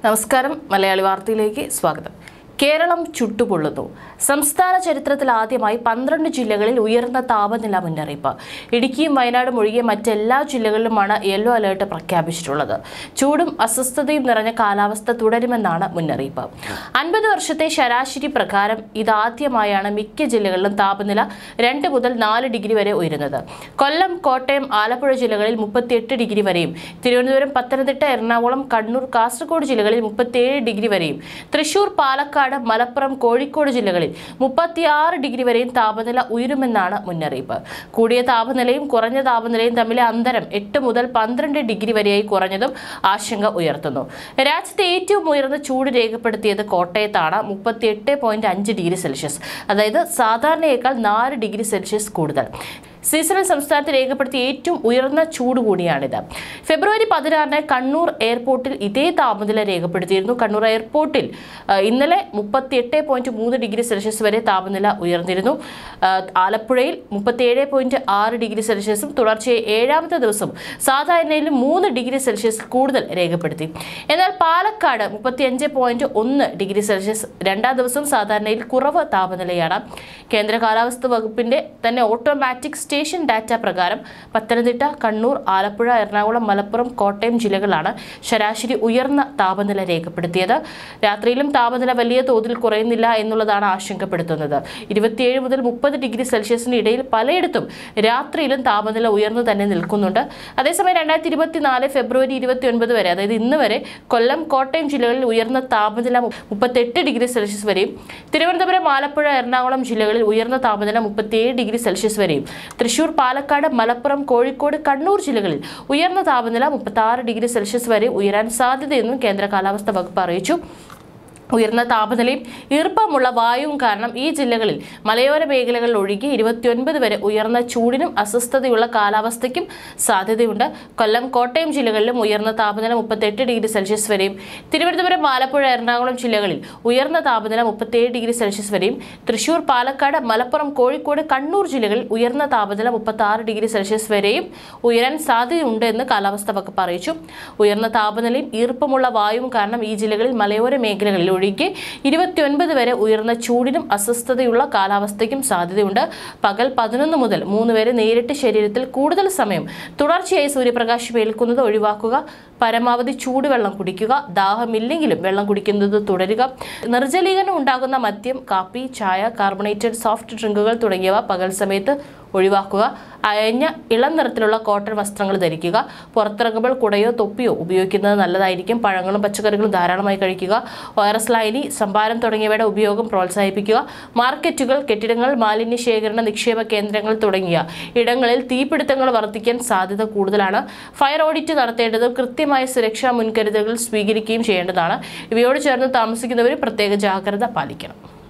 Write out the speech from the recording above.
നമസ്കാരം മലയാളി വാർത്തയിലേക്ക് സ്വാഗതം കേരളം ചുട്ടുപൊള്ളുന്നു സംസ്ഥാന ചരിത്രത്തിൽ ആദ്യമായി പന്ത്രണ്ട് ജില്ലകളിൽ ഉയർന്ന താപനില മുന്നറിയിപ്പ് ഇടുക്കിയും വയനാടും ഒഴികെ മറ്റെല്ലാ ജില്ലകളിലുമാണ് യെല്ലോ അലേർട്ട് പ്രഖ്യാപിച്ചിട്ടുള്ളത് ചൂടും അസ്വസ്ഥതയും നിറഞ്ഞ കാലാവസ്ഥ തുടരുമെന്നാണ് മുന്നറിയിപ്പ് അൻപത് വർഷത്തെ ശരാശരി പ്രകാരം ഇതാദ്യമായാണ് മിക്ക ജില്ലകളിലും താപനില രണ്ട് മുതൽ നാല് ഡിഗ്രി വരെ ഉയരുന്നത് കൊല്ലം കോട്ടയം ആലപ്പുഴ ജില്ലകളിൽ മുപ്പത്തിയെട്ട് ഡിഗ്രി വരെയും തിരുവനന്തപുരം പത്തനംതിട്ട എറണാകുളം കണ്ണൂർ കാസർഗോഡ് ജില്ലകളിൽ മുപ്പത്തിയേഴ് ഡിഗ്രി വരെയും തൃശൂർ പാലക്കാട് മലപ്പുറം കോഴിക്കോട് ജില്ലകളിൽ മുപ്പത്തിയാറ് ഡിഗ്രി വരെയും താപനില ഉയരുമെന്നാണ് മുന്നറിയിപ്പ് കൂടിയ താപനിലയും കുറഞ്ഞ താപനിലയും തമ്മിലെ അന്തരം എട്ട് മുതൽ പന്ത്രണ്ട് ഡിഗ്രി വരെയായി കുറഞ്ഞതും ആശങ്ക ഉയർത്തുന്നു രാജ്യത്തെ ഏറ്റവും ഉയർന്ന ചൂട് രേഖപ്പെടുത്തിയത് കോട്ടയത്താണ് മുപ്പത്തിയെട്ട് പോയിന്റ് അഞ്ച് ഡിഗ്രി സെൽഷ്യസ് അതായത് സാധാരണയേക്കാൾ നാല് ഡിഗ്രി സെൽഷ്യസ് കൂടുതൽ സീസണിൽ സംസ്ഥാനത്ത് രേഖപ്പെടുത്തിയ ഏറ്റവും ഉയർന്ന ചൂട് കൂടിയാണിത് ഫെബ്രുവരി പതിനാറിന് കണ്ണൂർ എയർപോർട്ടിൽ ഇതേ താപനില രേഖപ്പെടുത്തിയിരുന്നു കണ്ണൂർ എയർപോർട്ടിൽ ആ, ഇന്നലെ മുപ്പത്തിയെട്ട് പോയിന്റ് മൂന്ന് ഡിഗ്രി സെൽഷ്യസ് വരെ താപനില ഉയർന്നിരുന്നു ആ, ആലപ്പുഴയിൽ മുപ്പത്തിയേഴ് പോയിന്റ് ആറ് ഡിഗ്രി സെൽഷ്യസും തുടർച്ചയായി ഏഴാമത്തെ ദിവസം സാധാരണയിലും മൂന്ന് ഡിഗ്രി സെൽഷ്യസ് കൂടുതൽ രേഖപ്പെടുത്തി എന്നാൽ പാലക്കാട് മുപ്പത്തിയഞ്ച് പോയിന്റ് ഒന്ന് ഡിഗ്രി സെൽഷ്യസ് രണ്ടാം ദിവസം സാധാരണയിൽ കുറവ് താപനിലയാണ് കേന്ദ്ര കാലാവസ്ഥ വകുപ്പിന്റെ തന്നെ ഓട്ടോമാറ്റിക് സ്റ്റേഷൻ ഡാറ്റ പ്രകാരം പത്തനംതിട്ട കണ്ണൂർ ആലപ്പുഴ എറണാകുളം മലപ്പുറം കോട്ടയം ജില്ലകളാണ് ശരാശരി ഉയർന്ന താപനില രേഖപ്പെടുത്തിയത് രാത്രിയിലും താപനില വലിയ തോതിൽ കുറയുന്നില്ല എന്നുള്ളതാണ് ആശങ്കപ്പെടുത്തുന്നത് ഇരുപത്തിയേഴ് മുതൽ മുപ്പത് ഡിഗ്രി സെൽഷ്യസിന് ഇടയിൽ പലയിടത്തും രാത്രിയിലും താപനില ഉയർന്നു തന്നെ നിൽക്കുന്നുണ്ട് അതേസമയം രണ്ടായിരത്തി ഇരുപത്തിനാല് ഫെബ്രുവരി ഇരുപത്തി ഒൻപത് വരെ അതായത് ഇന്ന് വരെ കൊല്ലം കോട്ടയം ജില്ലകളിൽ ഉയർന്ന താപനില മുപ്പത്തെട്ട് ഡിഗ്രി സെൽഷ്യസ് വരെയും തിരുവനന്തപുരം ആലപ്പുഴ എറണാകുളം ജില്ലകളിൽ ഉയർന്ന താപനില മുപ്പത്തിയേഴ് ഡിഗ്രി സെൽഷ്യസ് വരെയും തൃശൂർ പാലക്കാട് മലപ്പുറം കോഴിക്കോട് കണ്ണൂർ ജില്ലകളിൽ ഉയർന്ന താപനില മുപ്പത്തി ഡിഗ്രി സെൽഷ്യസ് വരെ ഉയരാൻ സാധ്യതയെന്നും കേന്ദ്ര കാലാവസ്ഥാ വകുപ്പ് അറിയിച്ചു ഉയർന്ന താപനിലയും ഈർപ്പമുള്ള വായുവും കാരണം ഈ ജില്ലകളിൽ മലയോര മേഖലകളിൽ ഒഴികെ ഇരുപത്തിയൊൻപത് വരെ ഉയർന്ന ചൂടിനും അസ്വസ്ഥതയുള്ള കാലാവസ്ഥയ്ക്കും സാധ്യതയുണ്ട് കൊല്ലം കോട്ടയം ജില്ലകളിലും ഉയർന്ന താപനില മുപ്പത്തെട്ട് ഡിഗ്രി സെൽഷ്യസ് വരെയും തിരുവനന്തപുരം ആലപ്പുഴ എറണാകുളം ജില്ലകളിൽ ഉയർന്ന താപനില മുപ്പത്തിയേഴ് ഡിഗ്രി സെൽഷ്യസ് വരെയും തൃശൂർ പാലക്കാട് മലപ്പുറം കോഴിക്കോട് കണ്ണൂർ ജില്ലകളിൽ ഉയർന്ന താപനില മുപ്പത്തി ആറ് ഡിഗ്രി സെൽഷ്യസ് വരെയും ഉയരാൻ സാധ്യതയുണ്ട് എന്ന് കാലാവസ്ഥാ വകുപ്പ് അറിയിച്ചു ഉയർന്ന താപനിലയും ഈർപ്പമുള്ള വായുവും കാരണം ഈ ജില്ലകളിൽ മലയോര മേഖലകളിൽ ഒഴികെ ഇരുപത്തിയൊൻപത് വരെ ഉയർന്ന ചൂടിനും അസ്വസ്ഥതയുള്ള കാലാവസ്ഥയ്ക്കും സാധ്യതയുണ്ട് പകൽ പതിനൊന്ന് മുതൽ മൂന്ന് വരെ നേരിട്ട് ശരീരത്തിൽ കൂടുതൽ സമയം തുടർച്ചയായി സൂര്യപ്രകാശം ഏൽക്കുന്നത് ഒഴിവാക്കുക പരമാവധി ചൂടുവെള്ളം കുടിക്കുക ദാഹമില്ലെങ്കിലും വെള്ളം കുടിക്കുന്നത് തുടരുക നിർജ്ജലീകരണം ഉണ്ടാകുന്ന മദ്യം കാപ്പി ചായ കാർബണേറ്റഡ് സോഫ്റ്റ് ഡ്രിങ്കുകൾ തുടങ്ങിയവ പകൽ സമയത്ത് ഒഴിവാക്കുക അയഞ്ഞ ഇളം നിറത്തിലുള്ള കോട്ടൺ വസ്ത്രങ്ങൾ ധരിക്കുക പുറത്തിറങ്ങുമ്പോൾ കുടയോ തൊപ്പിയോ ഉപയോഗിക്കുന്നത് നല്ലതായിരിക്കും പഴങ്ങളും പച്ചക്കറികളും ധാരാളമായി കഴിക്കുക വൈറസ് ലൈനി സംഭാരം തുടങ്ങിയവയുടെ ഉപയോഗം പ്രോത്സാഹിപ്പിക്കുക മാർക്കറ്റുകൾ കെട്ടിടങ്ങൾ മാലിന്യ ശേഖരണ നിക്ഷേപ കേന്ദ്രങ്ങൾ തുടങ്ങിയ ഇടങ്ങളിൽ തീപിടുത്തങ്ങൾ വർദ്ധിക്കാൻ സാധ്യത കൂടുതലാണ് ഫയർ ഓഡിറ്റ് നടത്തേണ്ടതും കൃത്യമായ സുരക്ഷാ മുൻകരുതലുകൾ സ്വീകരിക്കുകയും ചെയ്യേണ്ടതാണ് ഇവയോട് ചേർന്ന് താമസിക്കുന്നവർ പ്രത്യേക ജാഗ്രത പാലിക്കണം